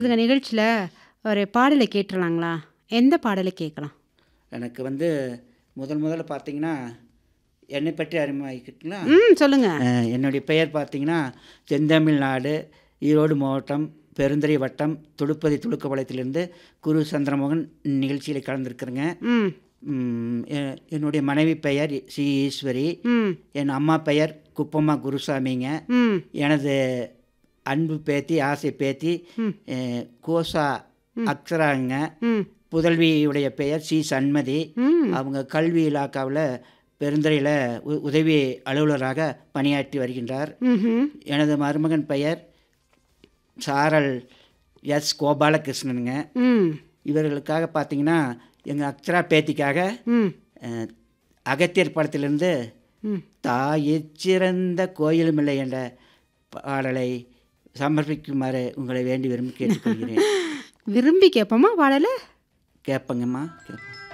இந்த நிகழ்ச்சியில் ஒரு பாடலை கேட்டுடலாங்களா எந்த பாடலை கேட்கலாம் எனக்கு வந்து முதல் முதல்ல பார்த்தீங்கன்னா என்னை பற்றி அறிமுகமாக்கிட்டுங்களா ம் சொல்லுங்க அஹ், என்னுடைய பெயர் பார்த்தீங்கன்னா செந்தமிழ்நாடு ஈரோடு மாவட்டம் பெருந்துறை வட்டம் துடுப்பதி துடுக்கபாளையத்திலிருந்து குரு சந்திரமோகன் நிகழ்ச்சியில் கலந்துருக்குறேங்க ம் ம், எ- என்னுடைய மனைவி பெயர் சி ஈஸ்வரி ம் என் அம்மா பெயர் குப்பம்மா குருசாமிங்க ம் எனது அன்பு பேத்தி ஆசை பேத்தி ம். அஹ், கோசா அக்ஷராங்க ம் புதல்வியுடைய பெயர் சி சண்மதி ம் அவங்க கல்வி இலாக்காவில் பெருந்துறையில் உ உதவி அலுவலராக பணியாற்றி வருகின்றார் ம்ஹும். எனது மருமகன் பெயர் சாரல் எஸ் கோபாலகிருஷ்ணனுங்க ம் இவர்களுக்காக பார்த்தீங்கன்னா எங்கள் அக்ஷரா பேத்திக்காக ம் அஹ், அகத்தியர் படத்திலிருந்து ம் தாயிற் சிறந்த கோயிலுமில்லை என்ற பாடலை சமர்ப்பிக்குமாறு உங்களை வேண்டி விரும்பி கேட்டுக்கொள்கிறேன் விரும்பி கேட்போமா பாடலை கேட்பங்கம்மா கேட்பேன்